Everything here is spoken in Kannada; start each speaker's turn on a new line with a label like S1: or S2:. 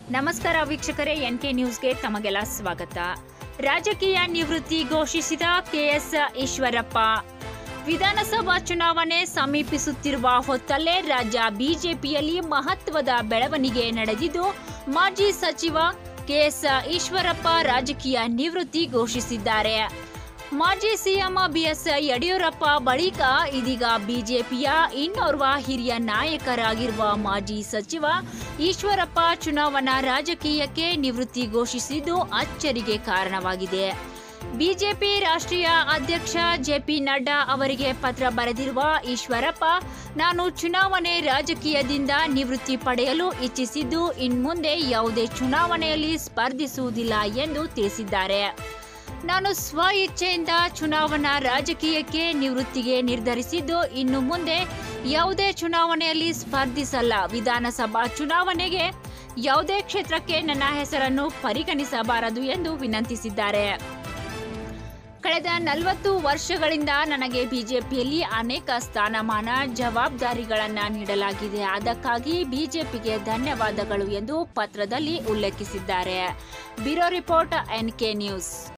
S1: ನಮಸ್ಕಾರ ವೀಕ್ಷಕರೇ ಎನ್ ಕೆ ನ್ಯೂಸ್ಗೆ ತಮಗೆಲ್ಲ ಸ್ವಾಗತ ರಾಜಕೀಯ ನಿವೃತ್ತಿ ಘೋಷಿಸಿದ ಕೆಎಸ್ ಈಶ್ವರಪ್ಪ ವಿಧಾನಸಭಾ ಚುನಾವಣೆ ಸಮೀಪಿಸುತ್ತಿರುವ ಹೊತ್ತಲ್ಲೇ ರಾಜ್ಯ ಬಿಜೆಪಿಯಲ್ಲಿ ಮಹತ್ವದ ಬೆಳವಣಿಗೆ ನಡೆದಿದ್ದು ಮಾಜಿ ಸಚಿವ ಕೆಎಸ್ ಈಶ್ವರಪ್ಪ ರಾಜಕೀಯ ನಿವೃತ್ತಿ ಘೋಷಿಸಿದ್ದಾರೆ ಮಾಜಿ ಸಿಎಂ ಬಿಎಸ್ ಯಡಿಯೂರಪ್ಪ ಬಳಿಕ ಇದೀಗ ಬಿಜೆಪಿಯ ಇನ್ನೋರ್ವ ಹಿರಿಯ ನಾಯಕರಾಗಿರುವ ಮಾಜಿ ಸಚಿವ ಈಶ್ವರಪ್ಪ ಚುನಾವಣಾ ರಾಜಕೀಯಕ್ಕೆ ನಿವೃತ್ತಿ ಘೋಷಿಸಿದ್ದು ಅಚ್ಚರಿಗೆ ಕಾರಣವಾಗಿದೆ ಬಿಜೆಪಿ ರಾಷ್ಟ್ರೀಯ ಅಧ್ಯಕ್ಷ ಜೆಪಿ ನಡ್ಡಾ ಅವರಿಗೆ ಪತ್ರ ಬರೆದಿರುವ ಈಶ್ವರಪ್ಪ ನಾನು ಚುನಾವಣೆ ರಾಜಕೀಯದಿಂದ ನಿವೃತ್ತಿ ಪಡೆಯಲು ಇಚ್ಛಿಸಿದ್ದು ಇನ್ಮುಂದೆ ಯಾವುದೇ ಚುನಾವಣೆಯಲ್ಲಿ ಸ್ಪರ್ಧಿಸುವುದಿಲ್ಲ ಎಂದು ತಿಳಿಸಿದ್ದಾರೆ ನಾನು ಸ್ವ ಇಚ್ಛೆಯಿಂದ ಚುನಾವಣಾ ರಾಜಕೀಯಕ್ಕೆ ನಿವೃತ್ತಿಗೆ ನಿರ್ಧರಿಸಿದ್ದು ಇನ್ನು ಮುಂದೆ ಯಾವುದೇ ಚುನಾವಣೆಯಲ್ಲಿ ಸ್ಪರ್ಧಿಸಲ್ಲ ವಿಧಾನಸಭಾ ಚುನಾವಣೆಗೆ ಯಾವುದೇ ಕ್ಷೇತ್ರಕ್ಕೆ ನನ್ನ ಹೆಸರನ್ನು ಪರಿಗಣಿಸಬಾರದು ಎಂದು ವಿನಂತಿಸಿದ್ದಾರೆ ಕಳೆದ ನಲವತ್ತು ವರ್ಷಗಳಿಂದ ನನಗೆ ಬಿಜೆಪಿಯಲ್ಲಿ ಅನೇಕ ಸ್ಥಾನಮಾನ ಜವಾಬ್ದಾರಿಗಳನ್ನು ನೀಡಲಾಗಿದೆ ಅದಕ್ಕಾಗಿ ಬಿಜೆಪಿಗೆ ಧನ್ಯವಾದಗಳು ಎಂದು ಪತ್ರದಲ್ಲಿ ಉಲ್ಲೇಖಿಸಿದ್ದಾರೆ bureau report N K news